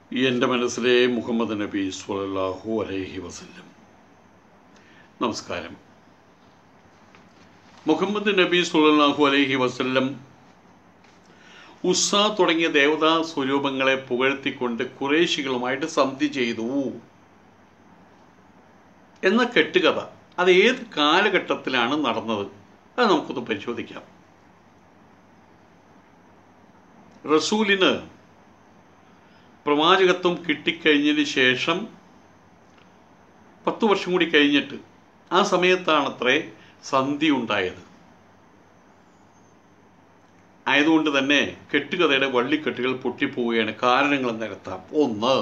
എൻ്റെ മനസ്സിലെ മുഹമ്മദ് നബി സ്വല്ലല്ലാഹു അലൈഹി വസല്ലം നമസ്കാരം മുഹമ്മദ് നബി സ്വല്ലല്ലാഹു അലൈഹി വസല്ലം ഉസ്സ തുടങ്ങിയ ദേവതാ സ്വരൂപങ്ങളെ പുകഴ്ത്തിക്കൊണ്ട് കുറേശികളുമായിട്ട് സന്ധി ചെയ്തു എന്ന കെട്ടുകഥ അത് ഏത് കാലഘട്ടത്തിലാണ് നടന്നത് അത് നമുക്കൊന്ന് പരിശോധിക്കാം റസൂലിന് പ്രവാചകത്വം കിട്ടിക്കഴിഞ്ഞതിന് ശേഷം പത്ത് വർഷം കൂടി കഴിഞ്ഞിട്ട് ആ സമയത്താണത്രേ സന്ധി ഉണ്ടായത് ആയതുകൊണ്ട് തന്നെ കെട്ടുകഥയുടെ വള്ളിക്കെട്ടുകൾ പൊട്ടിപ്പോവുകയാണ് കാരണങ്ങൾ നിരത്താം ഒന്ന്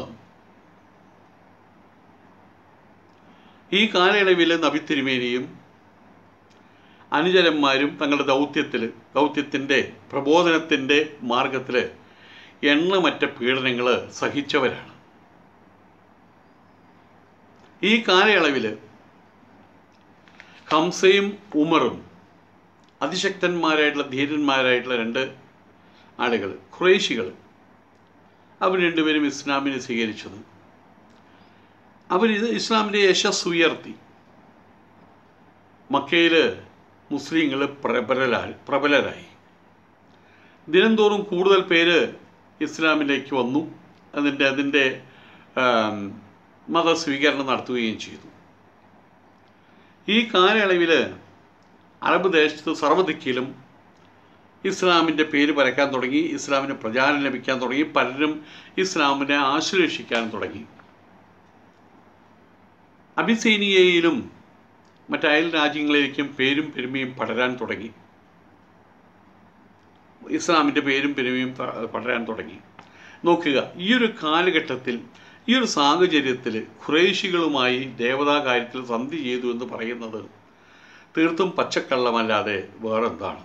ഈ കാലയളവിൽ നബി തിരുമേനിയും അനുചരന്മാരും തങ്ങളുടെ ദൗത്യത്തിൽ ദൗത്യത്തിൻ്റെ പ്രബോധനത്തിൻ്റെ മാർഗത്തിൽ എണ്ണമറ്റ പീഡനങ്ങൾ സഹിച്ചവരാണ് ഈ കാലയളവിൽ ഹംസയും ഉമറും അതിശക്തന്മാരായിട്ടുള്ള ധീരന്മാരായിട്ടുള്ള രണ്ട് ആളുകൾ ഖുറേശികൾ അവർ രണ്ടുപേരും ഇസ്ലാമിനെ സ്വീകരിച്ചത് അവരിത് ഇസ്ലാമിൻ്റെ യശസ് ഉയർത്തി മക്കയിൽ മുസ്ലിങ്ങൾ പ്രബലരായി പ്രബലരായി ദിനംതോറും കൂടുതൽ പേര് ഇസ്ലാമിലേക്ക് വന്നു അതിൻ്റെ അതിൻ്റെ മതസ്വീകരണം നടത്തുകയും ചെയ്തു ഈ കാലയളവിൽ അറബ് ദേശത്ത് സർവ്വദിക്കിലും ഇസ്ലാമിൻ്റെ പേര് പരക്കാൻ തുടങ്ങി ഇസ്ലാമിന് പ്രചാരം ലഭിക്കാൻ തുടങ്ങി പലരും ഇസ്ലാമിനെ ആശ്ലേഷിക്കാൻ തുടങ്ങി അബിസീനിയയിലും മറ്റയൽ രാജ്യങ്ങളിലേക്കും പേരും പെരുമയും പടരാൻ തുടങ്ങി ഇസ്ലാമിൻ്റെ പേരും പെരുമയും പടരാൻ തുടങ്ങി നോക്കുക ഈ ഒരു കാലഘട്ടത്തിൽ ഈ ഒരു സാഹചര്യത്തിൽ ഖുറേഷികളുമായി ദേവതാ കാര്യത്തിൽ സന്ധി ചെയ്തു എന്ന് പറയുന്നത് തീർത്തും പച്ചക്കള്ളമല്ലാതെ വേറെന്താണ്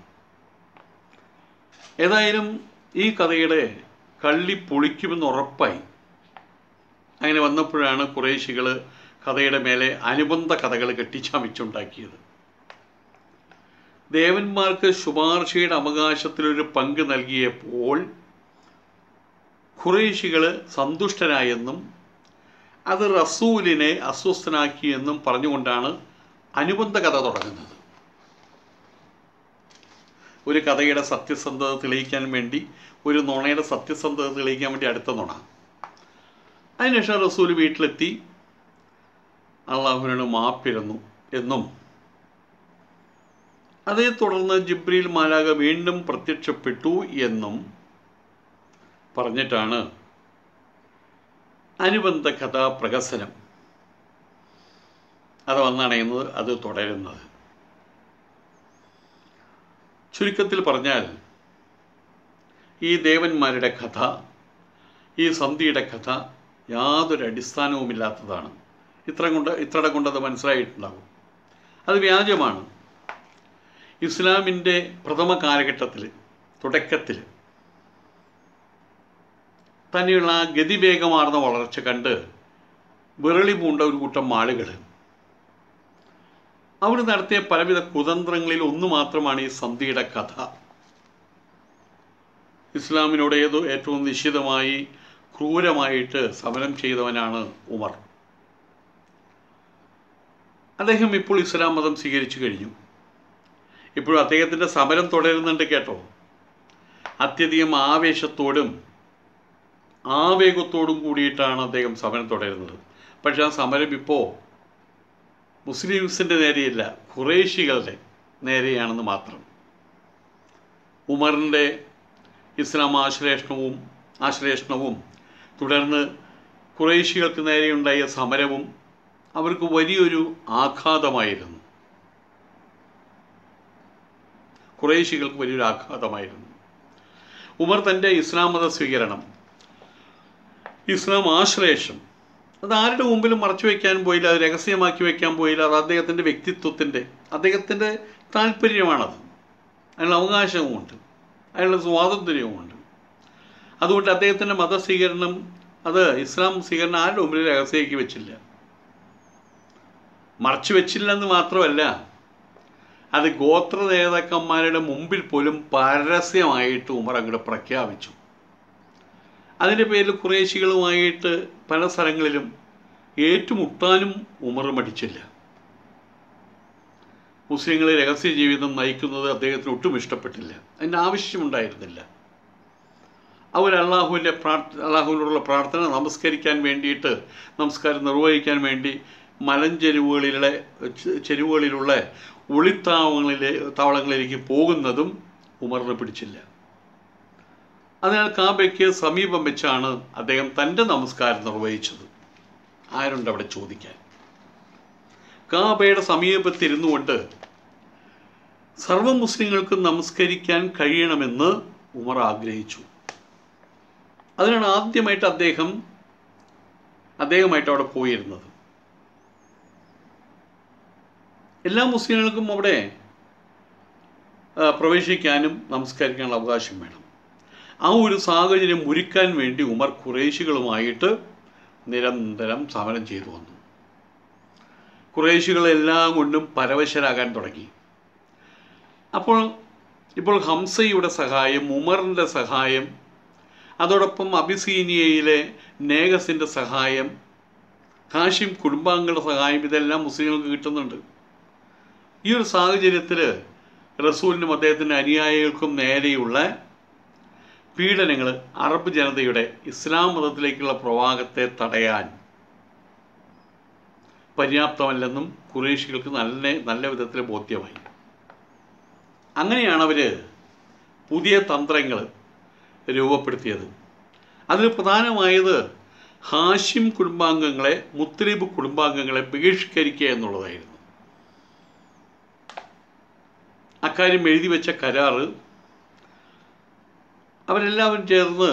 ഏതായാലും ഈ കഥയുടെ കള്ളി പൊളിക്കുമെന്ന് ഉറപ്പായി അങ്ങനെ വന്നപ്പോഴാണ് കുറേശികൾ കഥയുടെ മേലെ അനുബന്ധ കഥകൾ കെട്ടിച്ചാമിച്ചുണ്ടാക്കിയത് ദേവന്മാർക്ക് ശുപാർശയുടെ അവകാശത്തിലൊരു പങ്ക് നൽകിയപ്പോൾ ഖുറേഷികൾ സന്തുഷ്ടരായെന്നും അത് റസൂലിനെ അസ്വസ്ഥനാക്കിയെന്നും പറഞ്ഞുകൊണ്ടാണ് അനുബന്ധ കഥ തുടങ്ങുന്നത് ഒരു കഥയുടെ സത്യസന്ധത തെളിയിക്കാൻ വേണ്ടി ഒരു നുണയുടെ സത്യസന്ധത തെളിയിക്കാൻ വേണ്ടി അടുത്ത നുണ അതിനുശേഷം റസൂൽ വീട്ടിലെത്തി അള്ളാഹുവിനോട് മാപ്പിരുന്നു എന്നും അതേ തുടർന്ന് ജിബ്രീൽ മാലാക വീണ്ടും പ്രത്യക്ഷപ്പെട്ടു എന്നും പറഞ്ഞിട്ടാണ് അനുബന്ധ കഥാ പ്രഹസനം അത് വന്നണയുന്നത് അത് തുടരുന്നത് ചുരുക്കത്തിൽ പറഞ്ഞാൽ ഈ ദേവന്മാരുടെ കഥ ഈ സന്ധിയുടെ കഥ യാതൊരു അടിസ്ഥാനവുമില്ലാത്തതാണ് ഇത്ര കൊണ്ട് ഇത്രയുടെ കൊണ്ടത് മനസ്സിലായിട്ടുണ്ടാകും അത് വ്യാജമാണ് ഇസ്ലാമിൻ്റെ പ്രഥമ കാലഘട്ടത്തിൽ തുടക്കത്തിൽ തന്നെയുള്ള ആ ഗതിവേഗമാർന്ന വളർച്ച കണ്ട് വിരളി പൂണ്ട ഒരു കൂട്ടം ആളുകൾ അവർ നടത്തിയ പലവിധ കുതന്ത്രങ്ങളിൽ ഒന്ന് മാത്രമാണ് ഈ സന്ധിയുടെ കഥ ഇസ്ലാമിനോട് ഏതോ ഏറ്റവും നിശ്ചിതമായി ക്രൂരമായിട്ട് സമരം ചെയ്തവനാണ് ഉമർ അദ്ദേഹം ഇപ്പോൾ ഇസ്ലാം മതം സ്വീകരിച്ചു കഴിഞ്ഞു ഇപ്പോഴും അദ്ദേഹത്തിൻ്റെ സമരം തുടരുന്നുണ്ട് കേട്ടോ അത്യധികം ആവേശത്തോടും ആവേഗത്തോടും കൂടിയിട്ടാണ് അദ്ദേഹം സമരം തുടരുന്നത് പക്ഷെ ആ സമരം ഇപ്പോൾ മുസ്ലിംസിൻ്റെ നേരെയല്ല ഖുറേഷികളുടെ നേരെയാണെന്ന് മാത്രം ഉമറിൻ്റെ ഇസ്ലാം ആശ്ലേഷണവും ആശ്ലേഷണവും തുടർന്ന് ഖുറേഷികൾക്ക് നേരെയുണ്ടായ സമരവും അവർക്ക് വലിയൊരു ആഘാതമായിരുന്നു ഖുറേഷികൾക്ക് വലിയൊരു ആഘാതമായിരുന്നു ഉമർ തൻ്റെ ഇസ്ലാം മത സ്വീകരണം ഇസ്ലാം ആശ്ലേഷം അത് ആരുടെ മുമ്പിലും മറച്ചു വയ്ക്കാൻ പോയില്ല അത് രഹസ്യമാക്കി വയ്ക്കാൻ പോയില്ല അത് അദ്ദേഹത്തിൻ്റെ വ്യക്തിത്വത്തിൻ്റെ അദ്ദേഹത്തിൻ്റെ താല്പര്യമാണത് അതിനുള്ള അവകാശവുമുണ്ട് അതിനുള്ള സ്വാതന്ത്ര്യവുമുണ്ട് അതുകൊണ്ട് അദ്ദേഹത്തിൻ്റെ മതസ്വീകരണം അത് ഇസ്ലാം സ്വീകരണം ആരുടെ മുമ്പിൽ രഹസ്യമാക്കി വെച്ചില്ല മറച്ചു വെച്ചില്ല എന്ന് മാത്രമല്ല അത് ഗോത്ര നേതാക്കന്മാരുടെ മുമ്പിൽ പോലും പരസ്യമായിട്ട് ഉമർ അങ്ങോട്ട് പ്രഖ്യാപിച്ചു അതിൻ്റെ പേരിൽ കുറേശികളുമായിട്ട് പല സ്ഥലങ്ങളിലും ഏറ്റുമുട്ടാനും ഉമർ മടിച്ചില്ല മുസ്ലിങ്ങളെ രഹസ്യ ജീവിതം നയിക്കുന്നത് അദ്ദേഹത്തിന് ഒട്ടും ഇഷ്ടപ്പെട്ടില്ല അതിൻ്റെ ആവശ്യമുണ്ടായിരുന്നില്ല അവർ അള്ളാഹുവിൻ്റെ പ്രാർത്ഥ അള്ളാഹുവിനോടുള്ള പ്രാർത്ഥന നമസ്കരിക്കാൻ വേണ്ടിയിട്ട് നമസ്കാരം നിർവഹിക്കാൻ വേണ്ടി മലഞ്ചെരുവുകളിലെ ചെ- ചെരുവുകളിലുള്ള ഒളിത്താവങ്ങളിലെ താവളങ്ങളിലേക്ക് പോകുന്നതും ഉമറിന് പിടിച്ചില്ല അതിനാൽ കാബയ്ക്ക് സമീപം വെച്ചാണ് അദ്ദേഹം തൻ്റെ നമസ്കാരം നിർവഹിച്ചത് ആരുണ്ട് അവിടെ ചോദിക്കാൻ കാബയുടെ സമീപത്തിരുന്നു കൊണ്ട് സർവ്വ മുസ്ലിങ്ങൾക്കും നമസ്കരിക്കാൻ കഴിയണമെന്ന് ഉമർ ആഗ്രഹിച്ചു അതിനാണ് ആദ്യമായിട്ട് അദ്ദേഹം അദ്ദേഹമായിട്ട് അവിടെ പോയിരുന്നത് എല്ലാ മുസ്ലിങ്ങൾക്കും അവിടെ ആ, പ്രവേശിക്കാനും നമസ്കരിക്കാനുള്ള അവകാശം വേണം ആ ഒരു സാഹചര്യം ഒരുക്കാൻ വേണ്ടി ഉമർ കുറേശികളുമായിട്ട് നിരന്തരം സമരം ചെയ്തു വന്നു കുറേശികളെല്ലാം കൊണ്ടും പരവശരാകാൻ തുടങ്ങി അപ്പോൾ ഇപ്പോൾ ഹംസയുടെ സഹായം ഉമറിൻ്റെ സഹായം അതോടൊപ്പം അബിസീനിയയിലെ നേഗസിൻ്റെ സഹായം ഹാഷിം കുടുംബാംഗങ്ങളുടെ സഹായം ഇതെല്ലാം മുസ്ലിങ്ങൾക്ക് കിട്ടുന്നുണ്ട് ഈ ഒരു സാഹചര്യത്തിൽ റസൂലിനും അദ്ദേഹത്തിൻ്റെ അനുയായികൾക്കും നേരെയുള്ള പീഡനങ്ങൾ അറബ് ജനതയുടെ ഇസ്ലാം മതത്തിലേക്കുള്ള പ്രവാഹത്തെ തടയാൻ പര്യാപ്തമല്ലെന്നും കുറേശികൾക്ക് നല്ല നല്ല വിധത്തിൽ ബോധ്യമായി അങ്ങനെയാണ് അവർ പുതിയ തന്ത്രങ്ങൾ രൂപപ്പെടുത്തിയത് അതിൽ പ്രധാനമായത് ഹാഷിം കുടുംബാംഗങ്ങളെ മുത്തലിബ് കുടുംബാംഗങ്ങളെ ബഹിഷ്കരിക്കുക എന്നുള്ളതായിരുന്നു അക്കാര്യം എഴുതി വെച്ച കരാറ് അവരെല്ലാവരും ചേർന്ന്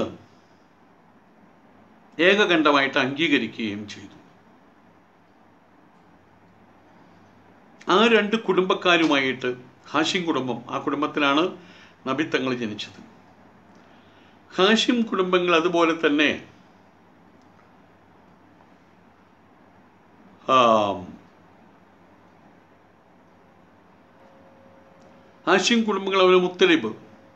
ഏകകണ്ഠമായിട്ട് അംഗീകരിക്കുകയും ചെയ്തു ആ രണ്ട് കുടുംബക്കാരുമായിട്ട് ഹാഷിം കുടുംബം ആ കുടുംബത്തിലാണ് നബിത്തങ്ങൾ ജനിച്ചത് ഹാഷിം കുടുംബങ്ങൾ അതുപോലെ തന്നെ ആം, ഹാഷിം കുടുംബങ്ങൾ അവർ മുത്തലിബ്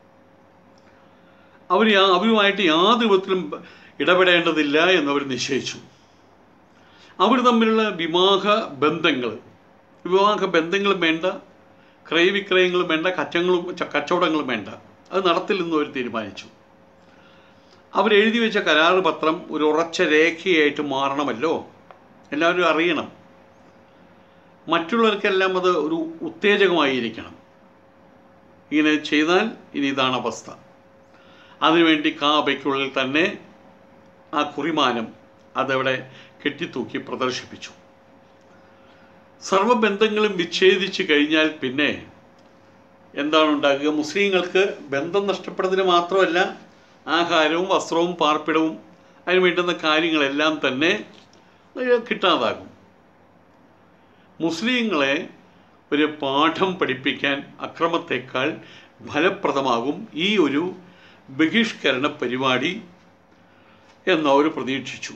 അവർ യാ- അവരുമായിട്ട് യാതൊരു വിധത്തിലും ഇടപെടേണ്ടതില്ല എന്നവർ നിശ്ചയിച്ചു അവർ തമ്മിലുള്ള വിവാഹ ബന്ധങ്ങൾ വിവാഹ ബന്ധങ്ങളും വേണ്ട ക്രയവിക്രയങ്ങളും വേണ്ട കച്ചങ്ങളും ച- കച്ചവടങ്ങളും വേണ്ട അത് നടത്തില്ലെന്ന് അവർ തീരുമാനിച്ചു അവരെഴുതി വെച്ച കരാറ് പത്രം ഒരു ഉറച്ച രേഖയായിട്ട് മാറണമല്ലോ എല്ലാവരും അറിയണം മറ്റുള്ളവർക്കെല്ലാം അത് ഒരു ഉത്തേജകമായിരിക്കണം ഇങ്ങനെ ചെയ്താൽ ഇനി ഇതാണ് അവസ്ഥ അതിനുവേണ്ടി കാബയ്ക്കുള്ളിൽ തന്നെ ആ കുറിമാനം അതവിടെ കെട്ടിത്തൂക്കി പ്രദർശിപ്പിച്ചു സർവബന്ധങ്ങളും വിച്ഛേദിച്ച് കഴിഞ്ഞാൽ പിന്നെ എന്താണ് ഉണ്ടാകുക മുസ്ലിങ്ങൾക്ക് ബന്ധം നഷ്ടപ്പെടുന്നതിന് മാത്രമല്ല ആഹാരവും വസ്ത്രവും പാർപ്പിടവും അതിന് വേണ്ടുന്ന കാര്യങ്ങളെല്ലാം തന്നെ ഏഹ്, കിട്ടാതാകും മുസ്ലിങ്ങളെ ഒരു പാഠം പഠിപ്പിക്കാൻ അക്രമത്തേക്കാൾ ഫലപ്രദമാകും ഈ ഒരു ബഹിഷ്കരണ പരിപാടി എന്നവർ പ്രതീക്ഷിച്ചു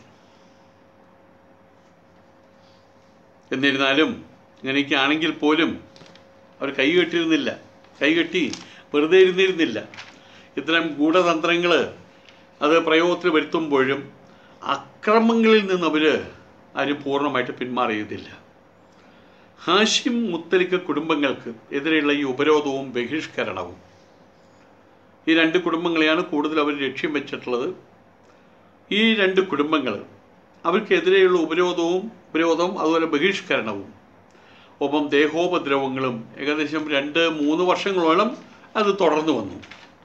എന്നിരുന്നാലും ഇങ്ങനെയൊക്കെയാണെങ്കിൽ പോലും അവർ കൈകെട്ടിരുന്നില്ല കൈകെട്ടി വെറുതെ ഇരുന്നിരുന്നില്ല ഇത്തരം ഗൂഢതന്ത്രങ്ങൾ അത് പ്രയോഗത്തിൽ വരുത്തുമ്പോഴും അക്രമങ്ങളിൽ നിന്ന് അവർ ആരും പൂർണ്ണമായിട്ട് പിന്മാറിയതില്ല ഹാഷിം മുത്തലിക്ക കുടുംബങ്ങൾക്ക് എതിരെയുള്ള ഈ ഉപരോധവും ബഹിഷ്കരണവും ഈ രണ്ട് കുടുംബങ്ങളെയാണ് കൂടുതൽ അവർ ലക്ഷ്യം വെച്ചിട്ടുള്ളത് ഈ രണ്ട് കുടുംബങ്ങൾ അവർക്കെതിരെയുള്ള ഉപരോധവും ഉപരോധവും അതുപോലെ ബഹിഷ്കരണവും ഒപ്പം ദേഹോപദ്രവങ്ങളും ഏകദേശം രണ്ട് മൂന്ന് വർഷങ്ങളോളം അത് തുടർന്നു വന്നു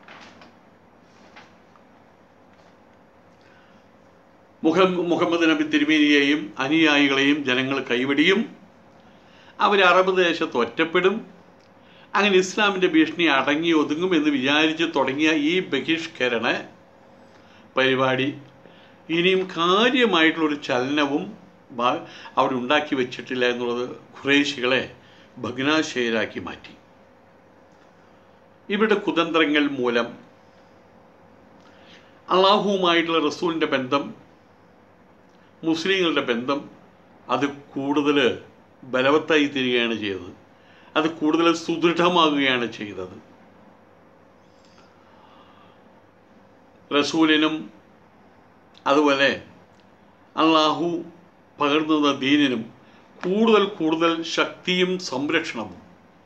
മുഹം മുഹമ്മദ് നബി തിരുമേനിയെയും അനുയായികളെയും ജനങ്ങൾ കൈവടിയും അവർ അറബ് ദേശത്ത് ഒറ്റപ്പെടും അങ്ങനെ ഇസ്ലാമിൻ്റെ ഭീഷണി അടങ്ങി ഒതുങ്ങും എന്ന് വിചാരിച്ച് തുടങ്ങിയ ഈ ബഹിഷ്കരണ പരിപാടി ഇനിയും കാര്യമായിട്ടുള്ളൊരു ചലനവും ബാ- അവിടെ ഉണ്ടാക്കി വെച്ചിട്ടില്ല എന്നുള്ളത് ഖുറേശികളെ ഭഗ്നാശയരാക്കി മാറ്റി ഇവരുടെ കുതന്ത്രങ്ങൾ മൂലം അള്ളാഹുവുമായിട്ടുള്ള റസൂലിൻ്റെ ബന്ധം മുസ്ലിങ്ങളുടെ ബന്ധം അത് കൂടുതൽ ബലവത്തായി തീരുകയാണ് ചെയ്തത് അത് കൂടുതൽ സുദൃഢമാകുകയാണ് ചെയ്തത് റസൂലിനും അതുപോലെ അള്ളാഹു പകർന്നുന്ന ദീനിനും കൂടുതൽ കൂടുതൽ ശക്തിയും സംരക്ഷണവും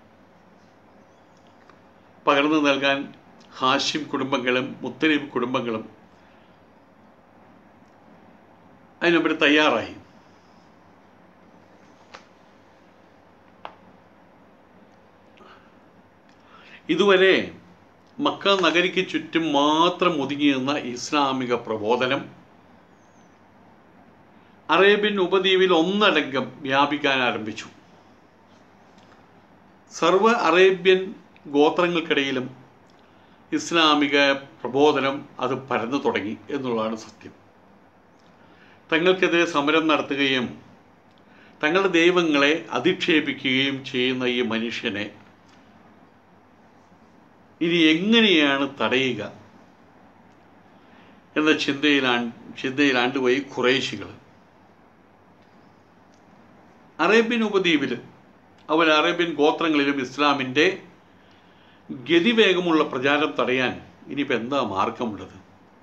പകർന്നു നൽകാൻ ഹാഷിം കുടുംബങ്ങളും മുത്തലീബ് കുടുംബങ്ങളും അതിനവർ തയ്യാറായി ഇതുവരെ മക്ക നഗരിക്ക് ചുറ്റും മാത്രം ഒതുങ്ങിയിരുന്ന ഇസ്ലാമിക പ്രബോധനം അറേബ്യൻ ഉപദ്വീപിൽ ഒന്നടങ്കം വ്യാപിക്കാൻ ആരംഭിച്ചു സർവ അറേബ്യൻ ഗോത്രങ്ങൾക്കിടയിലും ഇസ്ലാമിക പ്രബോധനം അത് പരന്നു തുടങ്ങി എന്നുള്ളതാണ് സത്യം തങ്ങൾക്കെതിരെ സമരം നടത്തുകയും തങ്ങളുടെ ദൈവങ്ങളെ അധിക്ഷേപിക്കുകയും ചെയ്യുന്ന ഈ മനുഷ്യനെ ഇനി എങ്ങനെയാണ് തടയുക എന്ന ചിന്തയിലാണ് ചിന്തയിലാണ്ടുപോയി ഖുറേശികൾ അറേബ്യൻ ഉപദ്വീപിൽ അവർ അറേബ്യൻ ഗോത്രങ്ങളിലും ഇസ്ലാമിൻ്റെ ഗതിവേഗമുള്ള പ്രചാരം തടയാൻ ഇനിയിപ്പോൾ എന്താ മാർഗമുള്ളത്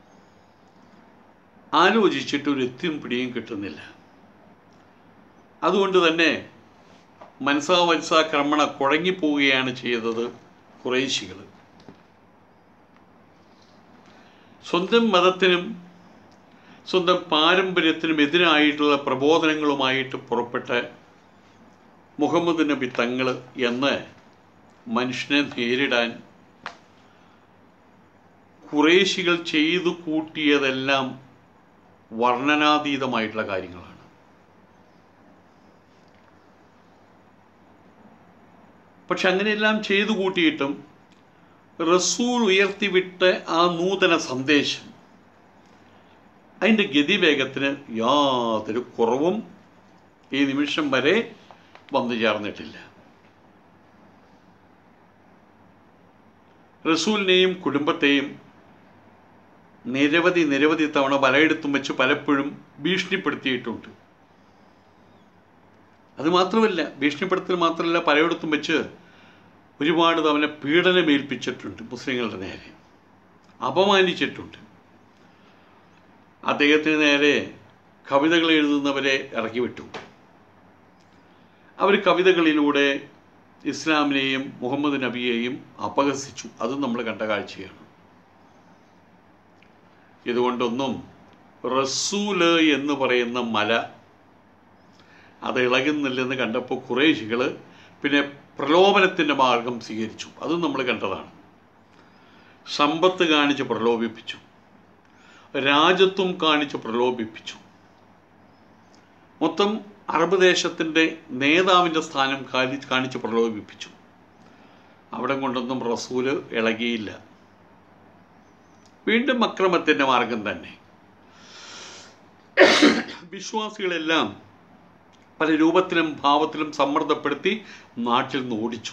ആലോചിച്ചിട്ട് ഒരു എത്തിയും പിടിയും കിട്ടുന്നില്ല അതുകൊണ്ട് തന്നെ മനസ്സാ വത്സാ ക്രമണ കുഴങ്ങിപ്പോവുകയാണ് ചെയ്തത് കുറേശികൾ സ്വന്തം മതത്തിനും സ്വന്തം പാരമ്പര്യത്തിനും എതിരായിട്ടുള്ള പ്രബോധനങ്ങളുമായിട്ട് പുറപ്പെട്ട മുഹമ്മദ് നബി തങ്ങൾ എന്ന് മനുഷ്യനെ നേരിടാൻ കുറേശികൾ ചെയ്തു കൂട്ടിയതെല്ലാം വർണ്ണനാതീതമായിട്ടുള്ള കാര്യങ്ങളാണ് പക്ഷെ അങ്ങനെയെല്ലാം ചെയ്തു കൂട്ടിയിട്ടും റസൂൽ ഉയർത്തിവിട്ട ആ നൂതന സന്ദേശം അതിൻ്റെ ഗതിവേഗത്തിന് യാതൊരു കുറവും ഈ നിമിഷം വരെ വന്നു ചേർന്നിട്ടില്ല റസൂലിനെയും കുടുംബത്തെയും നിരവധി നിരവധി തവണ വലയെടുത്തും വെച്ച് പലപ്പോഴും ഭീഷണിപ്പെടുത്തിയിട്ടുണ്ട് അത് മാത്രമല്ല ഭീഷണിപ്പെടുത്തൽ മാത്രമല്ല പലയിടത്തും വെച്ച് ഒരുപാട് തവണ പീഡനമേൽപ്പിച്ചിട്ടുണ്ട് മുസ്ലിങ്ങളുടെ നേരെ അപമാനിച്ചിട്ടുണ്ട് അദ്ദേഹത്തിന് നേരെ കവിതകൾ എഴുതുന്നവരെ ഇറക്കി വിട്ടു അവർ കവിതകളിലൂടെ ഇസ്ലാമിനെയും മുഹമ്മദ് നബിയെയും അപഹസിച്ചു അതും നമ്മൾ കണ്ട കാഴ്ചയാണ് ഇതുകൊണ്ടൊന്നും റസൂല് എന്ന് പറയുന്ന മല അത് ഇളകുന്നില്ലെന്ന് കണ്ടപ്പോൾ കുറേശികൾ പിന്നെ പ്രലോഭനത്തിൻ്റെ മാർഗം സ്വീകരിച്ചു അതും നമ്മൾ കണ്ടതാണ് സമ്പത്ത് കാണിച്ച് പ്രലോഭിപ്പിച്ചു രാജ്യത്വം കാണിച്ച് പ്രലോഭിപ്പിച്ചു മൊത്തം അറബ് ദേശത്തിൻ്റെ നേതാവിൻ്റെ സ്ഥാനം കാലി കാണിച്ച് പ്രലോഭിപ്പിച്ചു അവിടെ കൊണ്ടൊന്നും റസൂല് ഇളകിയില്ല വീണ്ടും അക്രമത്തിൻ്റെ മാർഗം തന്നെ വിശ്വാസികളെല്ലാം പല രൂപത്തിലും ഭാവത്തിലും സമ്മർദ്ദപ്പെടുത്തി നാട്ടിൽ നിന്ന് ഓടിച്ചു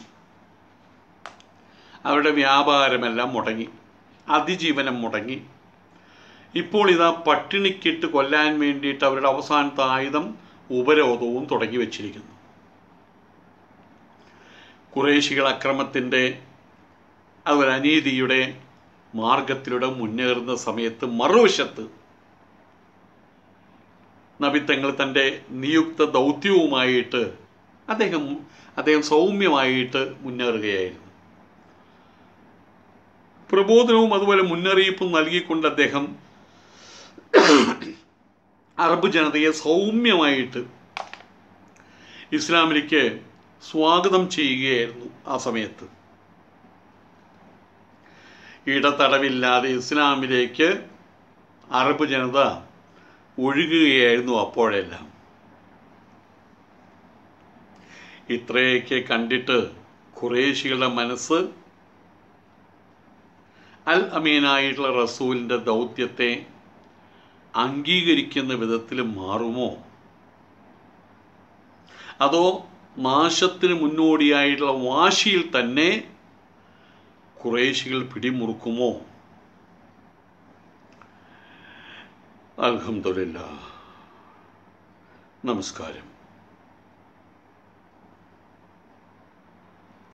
അവരുടെ വ്യാപാരമെല്ലാം മുടങ്ങി അതിജീവനം മുടങ്ങി ഇപ്പോൾ ഇതാ പട്ടിണിക്കിട്ട് കൊല്ലാൻ വേണ്ടിയിട്ട് അവരുടെ അവസാനത്തെ ആയുധം ഉപരോധവും തുടങ്ങി വച്ചിരിക്കുന്നു കുറേശികൾ അക്രമത്തിൻ്റെ അതുപോലെ അനീതിയുടെ മാർഗത്തിലൂടെ മുന്നേറുന്ന സമയത്ത് മറുവശത്ത് നബിത്തങ്ങൾ തൻ്റെ നിയുക്ത ദൗത്യവുമായിട്ട് അദ്ദേഹം അദ്ദേഹം സൗമ്യമായിട്ട് മുന്നേറുകയായിരുന്നു പ്രബോധനവും അതുപോലെ മുന്നറിയിപ്പും നൽകിക്കൊണ്ട് അദ്ദേഹം അറബ് ജനതയെ സൗമ്യമായിട്ട് ഇസ്ലാമിലേക്ക് സ്വാഗതം ചെയ്യുകയായിരുന്നു ആ സമയത്ത് ഇടതടവില്ലാതെ ഇസ്ലാമിലേക്ക് അറബ് ജനത ഒഴുകുകയായിരുന്നു അപ്പോഴെല്ലാം ഇത്രയൊക്കെ കണ്ടിട്ട് ഖുറേശികളുടെ മനസ്സ് അൽ അമീനായിട്ടുള്ള റസൂലിൻ്റെ ദൗത്യത്തെ അംഗീകരിക്കുന്ന വിധത്തിൽ മാറുമോ അതോ നാശത്തിന് മുന്നോടിയായിട്ടുള്ള വാശിയിൽ തന്നെ കുറേശികൾ പിടിമുറുക്കുമോ അൽഹംദുലില്ലാ നമസ്കാരം